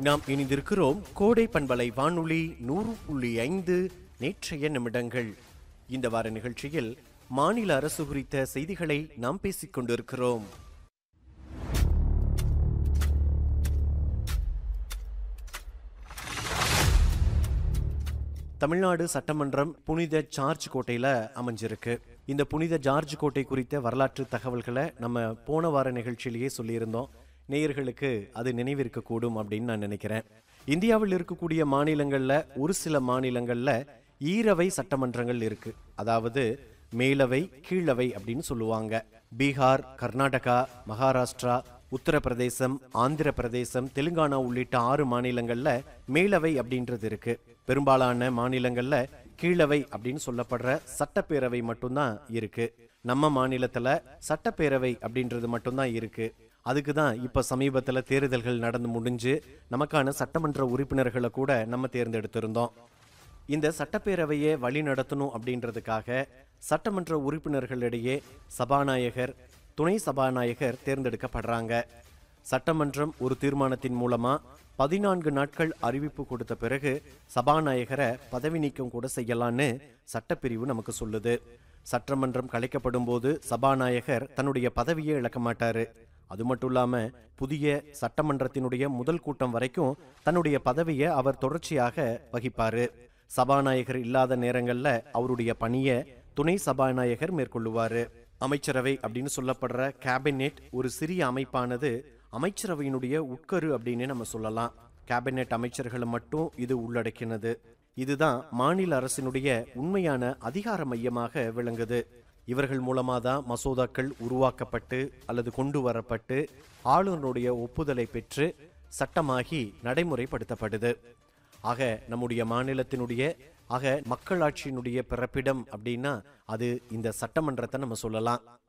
நாம் இணைந்திருக்கிறோம் கோடை பண்பலை வானொலி நூறு புள்ளி ஐந்து நேற்றைய நிமிடங்கள் இந்த வார நிகழ்ச்சியில் மாநில அரசு குறித்த செய்திகளை நாம் பேசிக் கொண்டிருக்கிறோம் தமிழ்நாடு சட்டமன்றம் புனித ஜார்ஜ் கோட்டையில அமைஞ்சிருக்கு இந்த புனித ஜார்ஜ் கோட்டை குறித்த வரலாற்று தகவல்களை நம்ம போன வார நிகழ்ச்சியிலேயே சொல்லியிருந்தோம் நேயர்களுக்கு அது நினைவிருக்கக்கூடும் அப்படின்னு நான் நினைக்கிறேன் இந்தியாவில் இருக்கக்கூடிய மாநிலங்கள்ல ஒரு சில மாநிலங்கள்ல ஈரவை சட்டமன்றங்கள் இருக்கு அதாவது மேலவை கீழவை அப்படின்னு சொல்லுவாங்க பீகார் கர்நாடகா மகாராஷ்டிரா உத்தரப்பிரதேசம் ஆந்திர பிரதேசம் தெலுங்கானா உள்ளிட்ட ஆறு மாநிலங்கள்ல மேலவை அப்படின்றது இருக்கு பெரும்பாலான மாநிலங்கள்ல கீழவை அப்படின்னு சொல்லப்படுற சட்டப்பேரவை மட்டும்தான் இருக்கு நம்ம மாநிலத்துல சட்டப்பேரவை அப்படின்றது மட்டும்தான் இருக்கு அதுக்கு தான் இப்ப சமீபத்துல தேர்தல்கள் நடந்து முடிஞ்சு நமக்கான சட்டமன்ற உறுப்பினர்களை கூட நம்ம தேர்ந்தெடுத்திருந்தோம் இந்த சட்டப்பேரவையை வழி நடத்தணும் அப்படின்றதுக்காக சட்டமன்ற உறுப்பினர்களிடையே சபாநாயகர் துணை சபாநாயகர் தேர்ந்தெடுக்கப்படுறாங்க சட்டமன்றம் ஒரு தீர்மானத்தின் மூலமா பதினான்கு நாட்கள் அறிவிப்பு கொடுத்த பிறகு சபாநாயகரை பதவி நீக்கம் கூட செய்யலான்னு சட்டப்பிரிவு நமக்கு சொல்லுது சட்டமன்றம் கலைக்கப்படும் போது சபாநாயகர் தன்னுடைய பதவியை இழக்க மாட்டாரு அது மட்டும் இல்லாம புதிய சட்டமன்றத்தினுடைய முதல் கூட்டம் வரைக்கும் தன்னுடைய பதவியை அவர் தொடர்ச்சியாக வகிப்பாரு சபாநாயகர் இல்லாத நேரங்கள்ல அவருடைய பணியை துணை சபாநாயகர் மேற்கொள்ளுவாரு அமைச்சரவை அப்படின்னு சொல்லப்படுற கேபினெட் ஒரு சிறிய அமைப்பானது அமைச்சரவையினுடைய உட்கரு அப்படின்னு நம்ம சொல்லலாம் கேபினெட் அமைச்சர்களை மட்டும் இது உள்ளடக்கினது இதுதான் மாநில அரசினுடைய உண்மையான அதிகார மையமாக விளங்குது இவர்கள் மூலமா தான் மசோதாக்கள் உருவாக்கப்பட்டு அல்லது கொண்டு வரப்பட்டு ஆளுநருடைய ஒப்புதலை பெற்று சட்டமாகி நடைமுறைப்படுத்தப்படுது ஆக நம்முடைய மாநிலத்தினுடைய ஆக மக்களாட்சியினுடைய பிறப்பிடம் அப்படின்னா அது இந்த சட்டமன்றத்தை நம்ம சொல்லலாம்